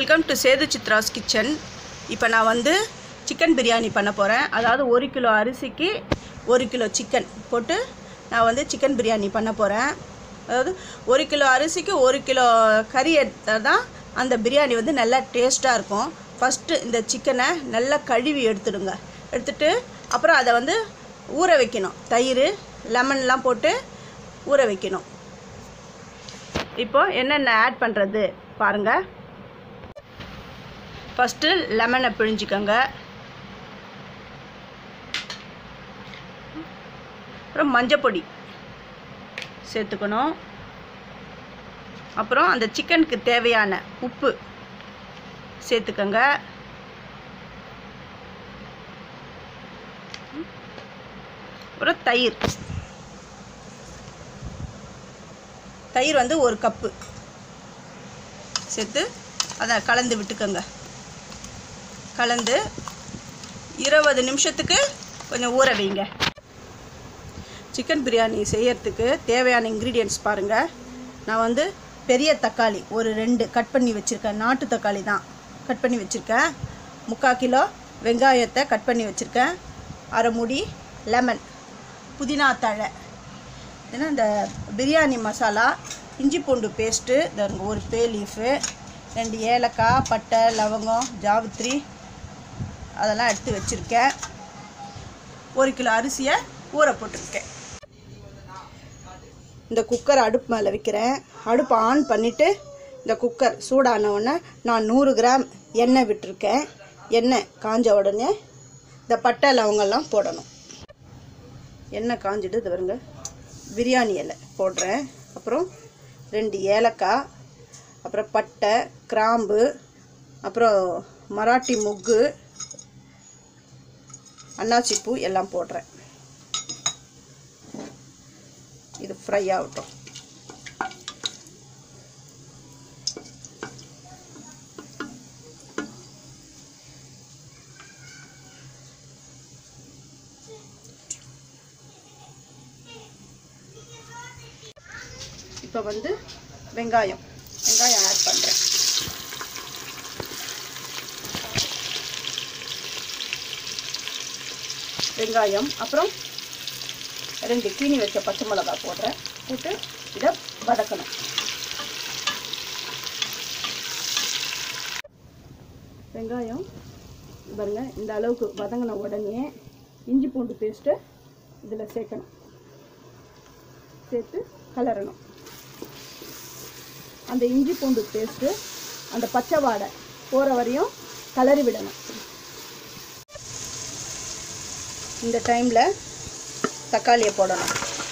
Welcome to Sethu Chitra's kitchen இப்போ நான் வந்து சிக்கன் பிரியாணி பண்ண போகிறேன் அதாவது ஒரு கிலோ அரிசிக்கு ஒரு கிலோ சிக்கன் போட்டு நான் வந்து சிக்கன் பிரியாணி பண்ண போகிறேன் அதாவது ஒரு கிலோ அரிசிக்கு ஒரு கிலோ கறி எடுத்தால் தான் அந்த பிரியாணி வந்து நல்லா டேஸ்ட்டாக இருக்கும் ஃபஸ்ட்டு இந்த சிக்கனை நல்லா கழுவி எடுத்துடுங்க எடுத்துட்டு அப்புறம் அதை வந்து ஊற வைக்கணும் தயிர் லெமன்லாம் போட்டு ஊற வைக்கணும் இப்போ என்னென்ன ஆட் பண்ணுறது பாருங்கள் ஃபஸ்ட்டு லெமனை பிழிஞ்சிக்கோங்க அப்புறம் மஞ்சப்பொடி சேர்த்துக்கணும் அப்புறம் அந்த சிக்கனுக்கு தேவையான உப்பு சேர்த்துக்கோங்க அப்புறம் தயிர் தயிர் வந்து ஒரு கப்பு சேர்த்து அதை கலந்து விட்டுக்கோங்க கலந்து இருபது நிமிஷத்துக்கு கொஞ்சம் ஊற வைங்க சிக்கன் பிரியாணி செய்யறதுக்கு தேவையான இன்க்ரீடியன்ட்ஸ் பாருங்கள் நான் வந்து பெரிய தக்காளி ஒரு ரெண்டு கட் பண்ணி வச்சுருக்கேன் நாட்டு தக்காளி தான் கட் பண்ணி வச்சுருக்கேன் முக்கால் கிலோ வெங்காயத்தை கட் பண்ணி வச்சுருக்கேன் அரை மூடி லெமன் புதினா தழை ஏன்னா இந்த பிரியாணி மசாலா இஞ்சி பூண்டு பேஸ்ட்டு இந்த ஒரு பே லீஃபு ரெண்டு ஏலக்காய் பட்டை லவங்கம் ஜாவித்ரி அதெல்லாம் எடுத்து வச்சுருக்கேன் ஒரு கிலோ அரிசியை ஊற போட்டிருக்கேன் இந்த குக்கர் அடுப்பு மேலே வைக்கிறேன் அடுப்பை ஆன் பண்ணிவிட்டு இந்த குக்கர் சூடான உடனே நான் நூறு கிராம் எண்ணெய் விட்டுருக்கேன் எண்ணெய் காஞ்ச உடனே இந்த பட்டை லவங்கெல்லாம் போடணும் எண்ணெய் காஞ்சிட்டு இது வருங்க பிரியாணி இலை போடுறேன் அப்புறம் ரெண்டு ஏலக்காய் அப்புறம் பட்டை கிராம்பு அப்புறம் மராட்டி முக்கு அன்னாச்சி பூ எல்லாம் போடுறேன் இது ஃப்ரை ஆகட்டும் இப்போ வந்து வெங்காயம் வெங்காயம் ஆட் பண்ணுறேன் வெங்காயம் அப்புறம் ரெண்டு கீனி வச்ச பச்சை மிளகாய் போடுறேன் போட்டு இதை வதக்கணும் வெங்காயம் பாருங்க இந்த அளவுக்கு வதங்கின உடனே இஞ்சி பூண்டு பேஸ்ட்டு இதில் சேர்க்கணும் சேர்த்து கலரணும் அந்த இஞ்சி பூண்டு பேஸ்ட்டு அந்த பச்சை வாடை போகிற வரையும் கலரி விடணும் இந்த டைமில் தக்காளியை போடணும்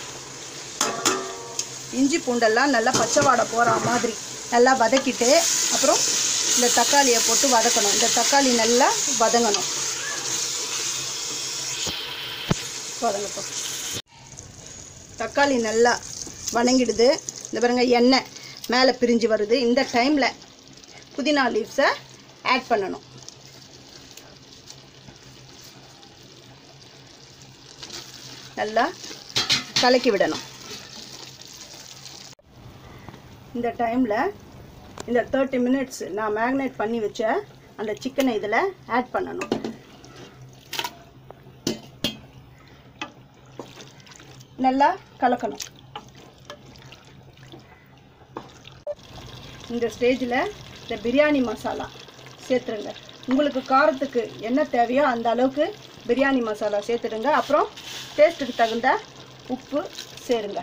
இஞ்சி பூண்டெல்லாம் நல்லா பச்சை வாடை போகிற மாதிரி நல்லா வதக்கிட்டு அப்புறம் இந்த தக்காளியை போட்டு வதக்கணும் இந்த தக்காளி நல்லா வதங்கணும் வதங்கட்டும் தக்காளி நல்லா வணங்கிடுது இந்த பாருங்க எண்ணெய் மேலே பிரிஞ்சு வருது இந்த டைமில் புதினா லீவ்ஸை ஆட் பண்ணணும் நல்லா கலக்கி விடணும் இந்த டைமில் இந்த தேர்ட்டி மினிட்ஸ் நான் மேக்னேட் பண்ணி வச்ச அந்த சிக்கனை இதில் ஆட் பண்ணணும் நல்லா கலக்கணும் இந்த ஸ்டேஜில் இந்த பிரியாணி மசாலா சேர்த்துருங்க உங்களுக்கு காரத்துக்கு என்ன தேவையோ அந்த அளவுக்கு பிரியாணி மசாலா சேர்த்துடுங்க அப்புறம் டேஸ்ட்டுக்கு தகுந்த உப்பு சேருங்க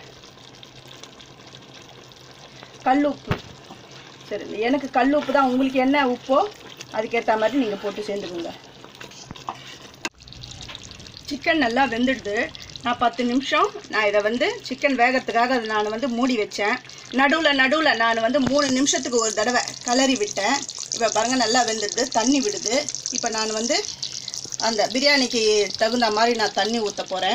கல் உப்பு சரிங்க எனக்கு கல் உப்பு தான் உங்களுக்கு என்ன உப்போ அதுக்கேற்ற மாதிரி நீங்கள் போட்டு சேர்ந்துக்குங்க சிக்கன் நல்லா வெந்துடுது நான் பத்து நிமிஷம் நான் இதை வந்து சிக்கன் வேகத்துக்காக அதை நான் வந்து மூடி வச்சேன் நடுவில் நடுவில் நான் வந்து மூணு நிமிஷத்துக்கு ஒரு தடவை கலரி விட்டேன் இப்போ பாருங்கள் நல்லா வெந்துடுது தண்ணி விடுது இப்போ நான் வந்து அந்த பிரியாணிக்கு தகுந்த மாதிரி நான் தண்ணி ஊற்ற போகிறேன்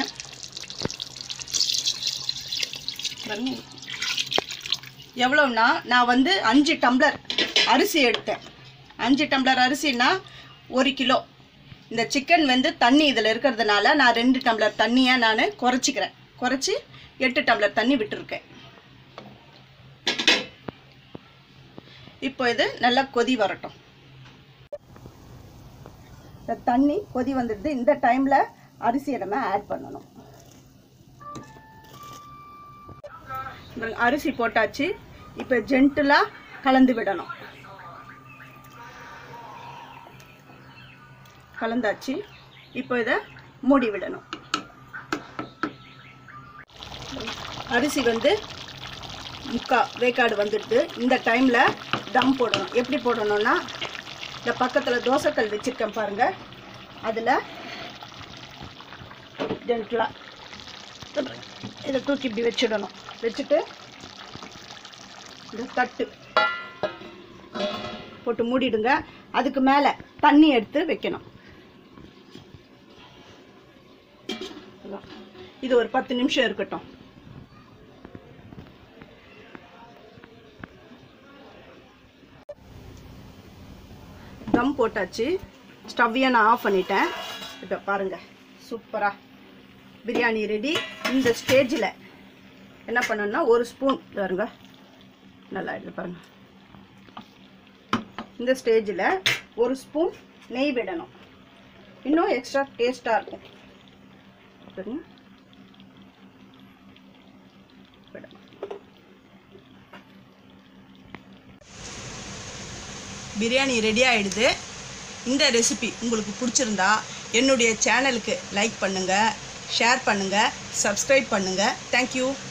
எவ்வளோன்னா நான் வந்து அஞ்சு டம்ளர் அரிசி எடுத்தேன் அஞ்சு டம்ளர் அரிசின்னா ஒரு கிலோ இந்த சிக்கன் வந்து தண்ணி இதில் இருக்கிறதுனால நான் ரெண்டு டம்ளர் தண்ணியை நான் குறைச்சிக்கிறேன் குறைச்சி எட்டு டம்ளர் தண்ணி விட்டுருக்கேன் இப்போ இது நல்லா கொதி வரட்டும் இந்த தண்ணி கொதி வந்துடுது இந்த டைமில் அரிசியை நம்ம ஆட் பண்ணணும் இந்த அரிசி போட்டாச்சு இப்போ ஜென்டிலாக கலந்து விடணும் கலந்தாச்சு இப்போ இதை மூடி விடணும் அரிசி வந்து முக்கா வேக்காடு வந்துடுது இந்த டைமில் தம் போடணும் எப்படி போடணும்னா இந்த பக்கத்தில் தோசைக்கல் வச்சுருக்கேன் பாருங்கள் அதில் ஜென்டலாக இதை தூக்கி இப்படி வச்சிடணும் வச்சுட்டு இந்த தட்டு போட்டு மூடிடுங்க அதுக்கு மேலே தண்ணி எடுத்து வைக்கணும் அதான். இது ஒரு பத்து நிமிஷம் இருக்கட்டும் தம் போட்டாச்சு ஸ்டவ்வையை நான் ஆஃப் பண்ணிட்டேன் இப்போ பாருங்கள் சூப்பராக பிரியாணி ரெடி இந்த ஸ்டேஜில் என்ன பண்ணணும்னா ஒரு ஸ்பூன் பாருங்க நல்லா இது பாருங்க இந்த ஸ்டேஜில் ஒரு ஸ்பூன் நெய் விடணும் இன்னும் எக்ஸ்ட்ரா டேஸ்ட்டாக இருக்கும் பாருங்க விடணும். பிரியாணி ரெடி ஆயிடுது இந்த ரெசிபி உங்களுக்கு பிடிச்சிருந்தா என்னுடைய சேனலுக்கு லைக் பண்ணுங்கள் ஷேர் பண்ணுங்கள் சப்ஸ்கிரைப் பண்ணுங்கள் தேங்க்யூ